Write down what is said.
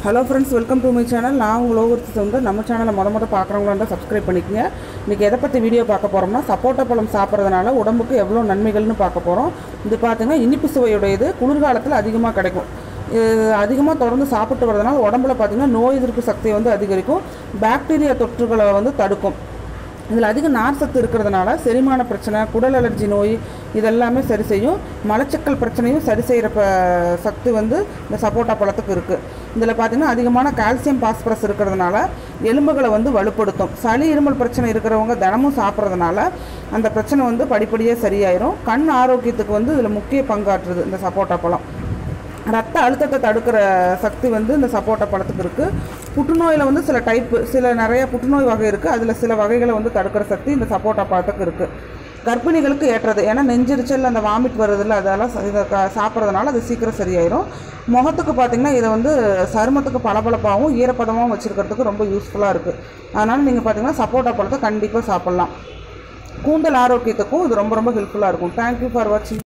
hello friends welcome to my channel நான் உங்கள் ஒவ்வொருத்தர் வந்து நம்ம சேனலை முத முத பார்க்குறவங்களா இருந்தால் சப்ஸ்கிரைப் பண்ணிக்கங்க இன்றைக்கி எதை பற்றி வீடியோ பார்க்க போகிறோம்னா சப்போட்டா பழம் சாப்பிட்றதுனால உடம்புக்கு எவ்வளோ நன்மைகள்னு பார்க்க போகிறோம் இது பார்த்தீங்கன்னா இனிப்பு சுவையுடையது குளிர்காலத்தில் அதிகமாக கிடைக்கும் இது அதிகமாக தொடர்ந்து சாப்பிட்டு வரதுனால உடம்புல பார்த்திங்கன்னா நோய் எதிர்ப்பு சக்தியை வந்து அதிகரிக்கும் பாக்டீரியா தொற்றுகளை வந்து தடுக்கும் இதில் அதிக நார் சத்து இருக்கிறதுனால செரிமான பிரச்சனை குடல் அலர்ஜி நோய் இதெல்லாமே சரி செய்யும் மலச்சிக்கல் பிரச்சனையும் சரி செய்கிற ப சக்தி வந்து இந்த சப்போட்டா பழத்துக்கு இருக்குது இதில் பார்த்திங்கன்னா அதிகமான கால்சியம் பாஸ்பரஸ் இருக்கிறதுனால எலும்புகளை வந்து வலுப்படுத்தும் சளி இருமல் பிரச்சனை இருக்கிறவங்க தினமும் சாப்பிட்றதுனால அந்த பிரச்சனை வந்து படிப்படியாக சரியாயிரும் கண் ஆரோக்கியத்துக்கு வந்து இதில் முக்கிய பங்காற்றுது இந்த சப்போட்டா பழம் ரத்த அழுத்தத்தை தடுக்கிற சக்தி வந்து இந்த சப்போட்டா பழத்துக்கு இருக்குது புற்றுநோயில் வந்து சில டைப்பு சில நிறைய புற்றுநோய் வகை இருக்குது அதில் சில வகைகளை வந்து தடுக்கிற சக்தி இந்த சப்போட்டா பழத்துக்கு இருக்குது கர்ப்பிணிகளுக்கு ஏற்றது ஏன்னா நெஞ்செரிச்சல் அந்த வாமிட் வருதில்ல அதெல்லாம் ச- இதை க- சாப்பிட்றதுனால அது சீக்கிரம் சரியாயிரும் முகத்துக்கு பார்த்திங்கன்னா இதை வந்து சருமத்துக்கு பளபளப்பாகவும் ஈரப்பதமாகவும் வச்சுருக்கிறதுக்கு ரொம்ப யூஸ்ஃபுல்லாக இருக்குது அதனால் நீங்கள் பார்த்தீங்கன்னா சப்போட்டா பழத்தை கண்டிப்பாக சாப்பிட்லாம் கூந்தல் ஆரோக்கியத்துக்கும் இது ரொம்ப ரொம்ப ஹெல்ப்ஃபுல்லாக இருக்கும் தேங்க்யூ ஃபார் வாட்சிங்